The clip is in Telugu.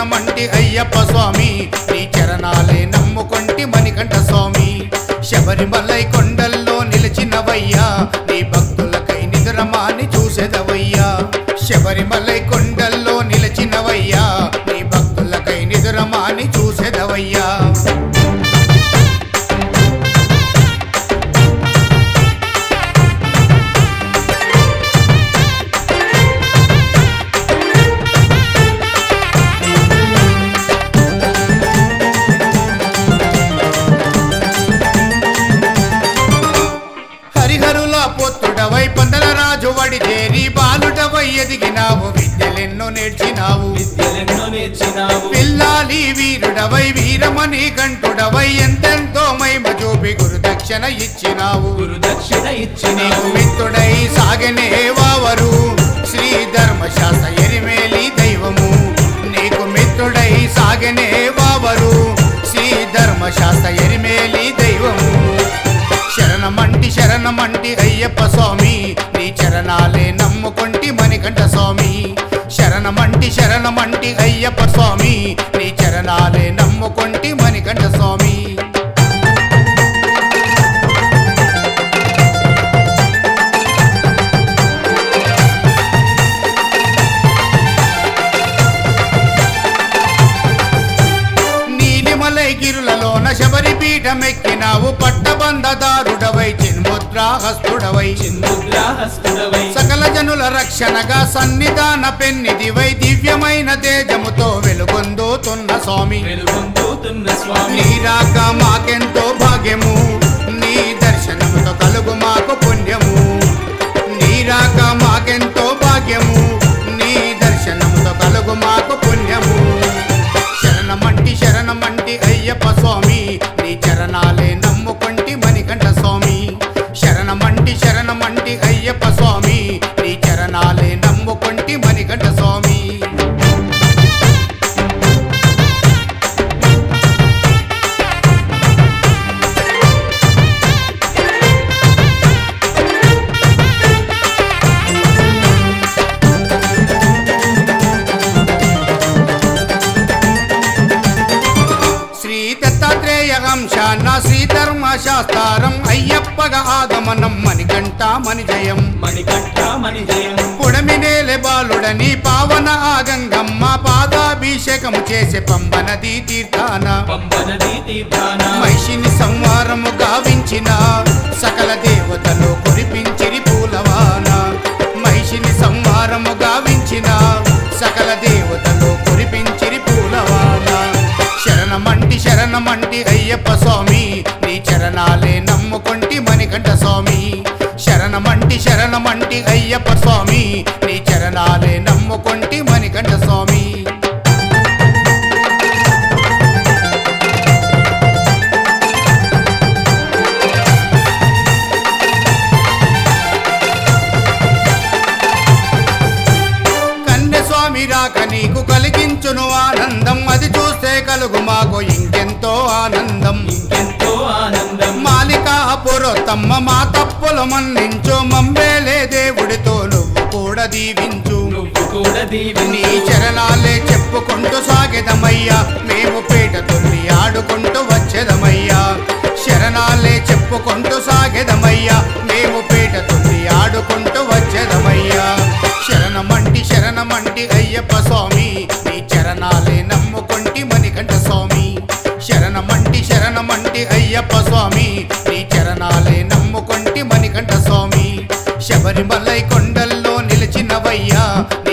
శరణమంటి అయ్యప్ప స్వామి నీ చరణాలే నమ్ముకొంటి మణికంఠ స్వామి శబరిమలై కొండల్లో నిలిచినవయ్యా నీ భక్తులకై నిదురమాని చూసేదవయ్యా శబరిమలై కొండల్లో నిలిచినవయ్యా నీ భక్తులకై నిదురమాని చూసేదవయ్యా హరిహరుల పొత్తుడవై పందల రాజు వడిదేరి బాలుడవై ఎదిగినావు విద్యలెన్నో నేర్చినావు విద్యలెన్నో నేర్చినావు పిల్లాలి వీరుడవై వీరమణి కంఠుడవై ఎంతెంతో మైమ చూపి గురుదక్షిణ ఇచ్చినావు గురు దక్షిణ నీకు ఇచ్చినావు మిత్రుడై సాగనే వావరు శ్రీ ధర్మశాస్త్ర ఎరిమేలి దైవము నీకు మిత్రుడై సాగనే వావరు శ్రీ ధర్మశాస్త్ర ఎరిమేలి దైవము శరణమంటి శరణమంటి అయ్యప్ప స్వామి నీ చరణాలే నమ్ముకొంటి మణికంఠ స్వామి శరణమంటి శరణమంటి అయ్యప్ప స్వామి నీ చరణాలే నమ్ముకొంటి మణికంఠ స్వామి నీలిమలై గిరులలోన శబరి పీఠమెక్కినావు పట్టబంధదారుడవై చిన్ముద్రాహస్తుడవై చిందుద్రాహస్తుడవై సకల జనుల రక్షణగా సన్నిధాన పెన్నిదివై దివ్యమైన తేజముతో వెలుగొందుతున్న స్వామి వెలుగొందుతున్న స్వామి నీరాక మాకెంతో భాగ్యము నీ దర్శనముతో కలుగు మాకు పుణ్యము నీరాక మాకెంతో భాగ్యము నీ దర్శనముతో కలుగు మాకు పుణ్యము శరణమంటి శరణమంటి అయ్యప్ప స్వామి నీ చరణాలే నమ్ముకొంటి మణికంఠ స్వామి శరణమంటి శరణమంటి అయ్యప్ప స్వామి నీ చరణాలే నమ్ముకొంటి మణికంఠ స్వామి శ్రీ దత్తాత్రేయ అంశాన్న శ్రీ ధర్మ శాస్త్రం అయ్యప్పగా ఆగమనం మణికంఠ మణిజయం మణికంఠ మణిజయం పుడమి నేలె బాలుడని పావన ఆగంగమ్మ పాదాభిషేకము చేసే పంబనది తీర్థాన పంబనది తీర్థాన మహిషిని సంవారము గావించిన సకల దేవతలు కురిపించిరి పూలవాన మహిషిని సంవారము గావించిన సకల దేవతలు కురిపించిరి పూలవాన శరణమంటి శరణమంటి అయ్యప్ప స్వామి నీ చరణాలే నమ్ముకొంటి మణికంఠ స్వామి శరణమంటి శరణమంటి అయ్యప్ప స్వామి నీ చరణాలే నమ్ముకొంటి మణికంఠ స్వామి కన్య స్వామి రాక నీకు కలిగించును ఆనందం అది చూస్తే కలుగు మాకు ఇంకెంతో ఆనందం ఎంతో ఆనందం మాలిక పురోత్తమ్మ మా తప్పులు మన్నించు మమ్మేలే దేవుడితో నువ్వు కూడా దీవించు నువ్వు కూడా నీ దీవిని చరణాలే చెప్పుకుంటూ సాగెదమయ్యా మేము పీట తుల్లి ఆడుకుంటూ వచ్చేదమయ్యా శరణాలే చెప్పుకుంటూ సాగెదమయ్యా మేము పీట తుల్లి ఆడుకుంటూ వచ్చేదమయ్యా శరణమంటి శరణమంటి అయ్యప్ప స్వామి నీ చరణాలే నమ్ముకొంటి మణికంఠ స్వామి శరణమంటి శరణమంటి అయ్యప్ప స్వామి నీ చరణాలే నమ్ముకొంటి మణికంఠ స్వామి శబరిమలై కొండల్లో నిలిచినవయ్యా